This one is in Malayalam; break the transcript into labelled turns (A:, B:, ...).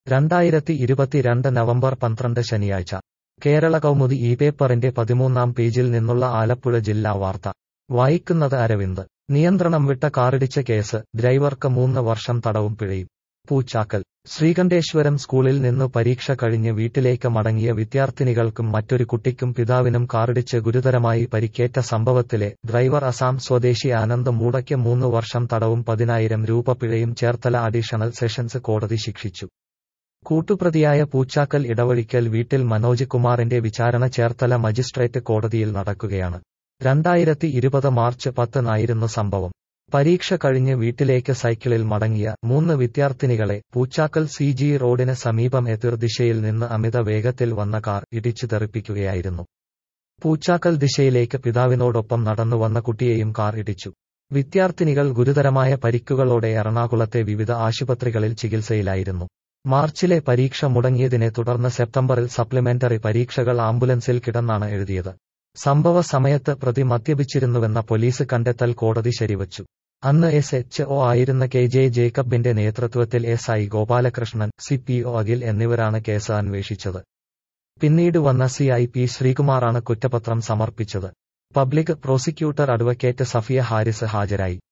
A: രണ്ടായിരത്തി ഇരുപത്തിരണ്ട് നവംബർ പന്ത്രണ്ട് ശനിയാഴ്ച കേരള കൗമുദി ഈ പേപ്പറിന്റെ പതിമൂന്നാം പേജിൽ നിന്നുള്ള ആലപ്പുഴ ജില്ലാ വാർത്ത വായിക്കുന്നത് അരവിന്ദ് നിയന്ത്രണം വിട്ട കാറിടിച്ച കേസ് ഡ്രൈവർക്ക് മൂന്ന് വർഷം തടവും പിഴയും പൂച്ചാക്കൽ ശ്രീകണ്ഠേശ്വരം സ്കൂളിൽ നിന്ന് പരീക്ഷ കഴിഞ്ഞ് വീട്ടിലേക്ക് മടങ്ങിയ വിദ്യാർത്ഥിനികൾക്കും മറ്റൊരു കുട്ടിക്കും പിതാവിനും കാറിടിച്ച് ഗുരുതരമായി പരിക്കേറ്റ സംഭവത്തിലെ ഡ്രൈവർ അസാം സ്വദേശി ആനന്ദ് മൂടയ്ക്ക് മൂന്ന് വർഷം തടവും പതിനായിരം രൂപ പിഴയും ചേർത്തല അഡീഷണൽ സെഷൻസ് കോടതി ശിക്ഷിച്ചു കൂട്ടുപ്രതിയായ പൂച്ചാക്കൽ ഇടവഴിക്കൽ വീട്ടിൽ മനോജ് കുമാറിന്റെ വിചാരണ ചേർത്തല മജിസ്ട്രേറ്റ് കോടതിയിൽ നടക്കുകയാണ് രണ്ടായിരത്തി ഇരുപത് മാർച്ച് പത്തിനായിരുന്നു സംഭവം പരീക്ഷ കഴിഞ്ഞ് വീട്ടിലേക്ക് സൈക്കിളിൽ മടങ്ങിയ മൂന്ന് വിദ്യാർത്ഥിനികളെ പൂച്ചാക്കൽ സി ജി റോഡിന് സമീപം എതിർദിശയിൽ നിന്ന് അമിത വേഗത്തിൽ വന്ന കാർ ഇടിച്ചു തെറിപ്പിക്കുകയായിരുന്നു പൂച്ചാക്കൽ ദിശയിലേക്ക് പിതാവിനോടൊപ്പം നടന്നു വന്ന കുട്ടിയെയും കാർ ഇടിച്ചു വിദ്യാർത്ഥിനികൾ ഗുരുതരമായ പരിക്കുകളോടെ എറണാകുളത്തെ വിവിധ ആശുപത്രികളിൽ ചികിത്സയിലായിരുന്നു മാർച്ചിലെ പരീക്ഷ മുടങ്ങിയതിനെ തുടർന്ന് സെപ്റ്റംബറിൽ സപ്ലിമെന്ററി പരീക്ഷകൾ ആംബുലൻസിൽ കിടന്നാണ് എഴുതിയത് സംഭവ സമയത്ത് പ്രതി മദ്യപിച്ചിരുന്നുവെന്ന പോലീസ് കണ്ടെത്തൽ കോടതി ശരിവച്ചു അന്ന് എസ് എച്ച് ഒ ആയിരുന്ന കെ ജെ ജേക്കബിന്റെ നേതൃത്വത്തിൽ S I Gopalakrishnan C P O Akhil എന്നിവരാണ് കേസ് അന്വേഷിച്ചത് പിന്നീട് വന്ന സി ഐ പി ശ്രീകുമാറാണ് കുറ്റപത്രം സമർപ്പിച്ചത് public prosecutor advocate Safiya Haris ഹാജരായി